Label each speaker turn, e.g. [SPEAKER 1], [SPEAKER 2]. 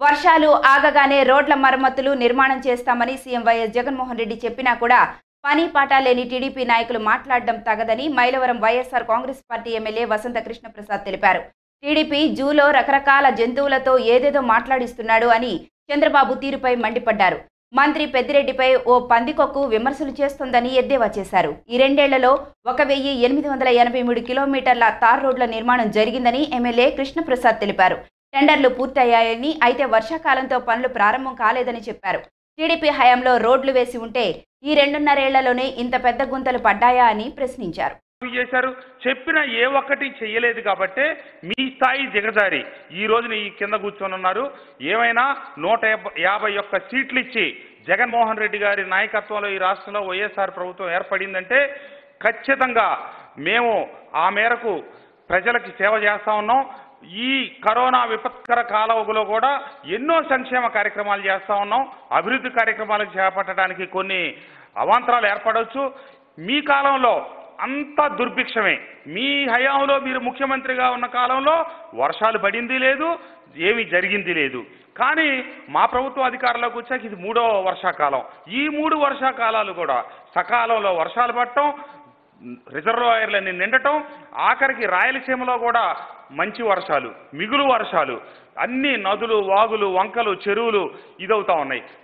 [SPEAKER 1] వర్షాలు ఆగగానే రోడ్ల మరమ్మతులు నిర్మాణం చేస్తామని సీఎం వైఎస్ జగన్మోహన్ రెడ్డి చెప్పినా కూడా పని పాట లేని టీడీపీ నాయకులు మాట్లాడడం తగదని Mylavaram YSR Congress party MLA Vasantha Krishnaprasad తెలిపారు టీడీపీ జూలో రకరకాల జంతువులతో ఏదేదో మాట్లాడిస్తున్నాడు అని చంద్రబాబు తీరుపై మండిపడ్డారు మంత్రి పెద్దిరెడ్డిపై ఓ పందికొక్కు విమర్శలు చేస్తోందని ఎద్దేవా చేశారు ఈ రెండేళ్లలో ఒక వెయ్యి ఎనిమిది వందల ఎనభై మూడు కిలోమీటర్ల తార్ రోడ్ల నిర్మాణం జరిగిందని ఎమ్మెల్యే కృష్ణప్రసాద్ తెలిపారు టెండర్లు పూర్తయ్యాయని అయితే వర్షాకాలంతో పనులు ప్రారంభం కాలేదని చెప్పారు టీడీపీ హయాంలో రోడ్లు వేసి ఉంటే ఈ రెండున్నరేళ్లలోనే ఇంత పెద్ద గుంతలు పడ్డాయా అని ప్రశ్నించారు
[SPEAKER 2] ఏమి చేశారు చెప్పిన ఏ ఒక్కటి చెయ్యలేదు కాబట్టే మీ స్థాయి దిగజారి ఈ రోజున ఈ కింద కూర్చొని ఉన్నారు ఏమైనా నూట యాభ- యాభై ఒక్క సీట్లు ఇచ్చి జగన్మోహన్ రెడ్డి గారి నాయకత్వంలో ఈ రాష్ట్రంలో వైఎస్ఆర్ ప్రభుత్వం ఏర్పడిందంటే ఖచ్చితంగా మేము ఆ మేరకు ప్రజలకి సేవ చేస్తా ఉన్నాం ఈ కరోనా విపత్కర కాలంలో కూడా ఎన్నో సంక్షేమ కార్యక్రమాలు చేస్తా ఉన్నాం అభివృద్ధి కార్యక్రమాలకు చేపట్టడానికి కొన్ని అవాంతరాలు ఏర్పడవచ్చు మీ కాలంలో అంతా దుర్భిక్షమే మీ హయాంలో మీరు ముఖ్యమంత్రిగా ఉన్న కాలంలో వర్షాలు పడింది లేదు ఏమీ జరిగింది లేదు కానీ మా ప్రభుత్వం అధికారంలోకి వచ్చాక ఇది మూడో వర్షాకాలం ఈ మూడు వర్షాకాలాలు కూడా సకాలంలో వర్షాలు పడటం రిజర్వాయర్లన్నీ నిండటం ఆఖరికి రాయలసీమలో కూడా మంచి వర్షాలు మిగులు వర్షాలు అన్ని నదులు వాగులు వంకలు చెరువులు ఇదవుతా ఉన్నాయి